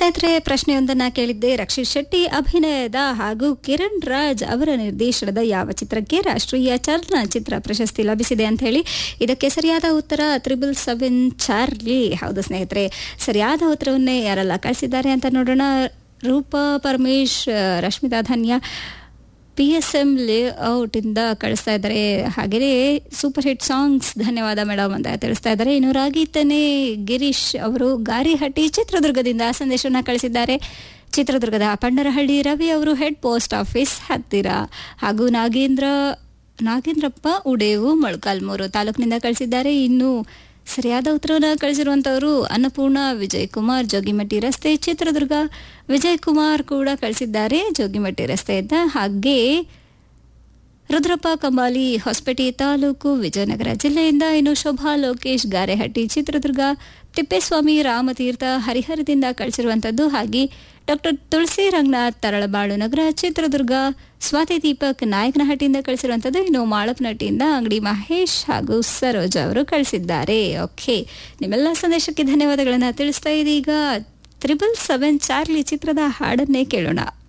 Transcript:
ಸ್ನೇಹಿತರೆ ಪ್ರಶ್ನೆಯೊಂದನ್ನ ಕೇಳಿದ್ದೆ ರಕ್ಷಿತ್ ಶೆಟ್ಟಿ ಅಭಿನಯದ ಹಾಗೂ ಕಿರಣ್ ರಾಜ್ ಅವರ ನಿರ್ದೇಶನದ ಯಾವ ಚಿತ್ರಕ್ಕೆ ರಾಷ್ಟ್ರೀಯ ಚಲನಚಿತ್ರ ಪ್ರಶಸ್ತಿ ಲಭಿಸಿದೆ ಅಂತ ಹೇಳಿ ಇದಕ್ಕೆ ಸರಿಯಾದ ಉತ್ತರ ತ್ರಿಬಲ್ ಸೆವೆನ್ ಚಾರ್ಲಿ ಹೌದು ಸ್ನೇಹಿತರೆ ಸರಿಯಾದ ಉತ್ತರವನ್ನೇ ಯಾರೆಲ್ಲ ಕಳಿಸಿದ್ದಾರೆ ಅಂತ ನೋಡೋಣ Roopa Paramesh Rashmita Dhanya P S M layout ಇಂದ ಕಳಿಸ್ತಾ ಇದ್ದಾರೆ ಹಾಗೆಯೇ ಸೂಪರ್ ಹಿಟ್ ಸಾಂಗ್ಸ್ ಧನ್ಯವಾದ ಮೇಡಮ್ ಅಂತ ತಿಳಿಸ್ತಾ ಇದ್ದಾರೆ ಇನ್ನು ರಾಗೀತನೆ ಗಿರೀಶ್ ಅವರು ಗಾರಿಹಟ್ಟಿ ಚಿತ್ರದುರ್ಗದಿಂದ ಸಂದೇಶವನ್ನು ಕಳಿಸಿದ್ದಾರೆ ಚಿತ್ರದುರ್ಗದ ಪಂಡರಹಳ್ಳಿ ರವಿ ಅವರು ಹೆಡ್ ಪೋಸ್ಟ್ ಆಫೀಸ್ ಹತ್ತಿರ ಹಾಗೂ ನಾಗೇಂದ್ರ ನಾಗೇಂದ್ರಪ್ಪ ಉಡೇವು ಮೊಳಕಾಲ್ಮೂರು ತಾಲೂಕಿನಿಂದ ಕಳಿಸಿದ್ದಾರೆ ಇನ್ನು ಸರಿಯಾದ ಉತ್ತರವನ್ನು ಕಳಿಸಿರುವಂತವರು ಅನ್ನಪೂರ್ಣ ವಿಜಯ್ ಕುಮಾರ್ ಜೋಗಿಮಟ್ಟಿ ರಸ್ತೆ ಚಿತ್ರದುರ್ಗ ವಿಜಯ್ ಕುಮಾರ್ ಕೂಡ ಕಳಿಸಿದ್ದಾರೆ ಜೋಗಿಮಟ್ಟಿ ರಸ್ತೆಯಿಂದ ಹಾಗೆ ರುದ್ರಪ್ಪ ಕಂಬಾಲಿ ಹೊಸಪೇಟೆ ತಾಲೂಕು ವಿಜಯನಗರ ಜಿಲ್ಲೆಯಿಂದ ಇನ್ನು ಶೋಭಾ ಲೋಕೇಶ್ ಗಾರೆಹಟ್ಟಿ ಚಿತ್ರದುರ್ಗ ತಿಪ್ಪೇಸ್ವಾಮಿ ರಾಮತೀರ್ಥ ಹರಿಹರದಿಂದ ಕಳಿಸಿರುವಂಥದ್ದು ಹಾಗೆ ಡಾಕ್ಟರ್ ತುಳಸಿ ರಂಗನಾಥ್ ತರಳಬಾಳು ನಗರ ಚಿತ್ರದುರ್ಗ ಸ್ವಾತಿ ದೀಪಕ್ ನಾಯಕನಹಟ್ಟಿಯಿಂದ ಕಳಿಸಿರುವಂಥದ್ದು ಇನ್ನು ಮಾಳಪ್ನಹಟ್ಟಿಯಿಂದ ಅಂಗಡಿ ಮಹೇಶ್ ಹಾಗೂ ಸರೋಜ ಅವರು ಕಳಿಸಿದ್ದಾರೆ ಓಕೆ ನಿಮ್ಮೆಲ್ಲ ಸಂದೇಶಕ್ಕೆ ಧನ್ಯವಾದಗಳನ್ನು ತಿಳಿಸ್ತಾ ಇದೀಗ ತ್ರಿಬಲ್ ಸೆವೆನ್ ಚಾರ್ಲಿ ಚಿತ್ರದ ಹಾಡನ್ನೇ ಕೇಳೋಣ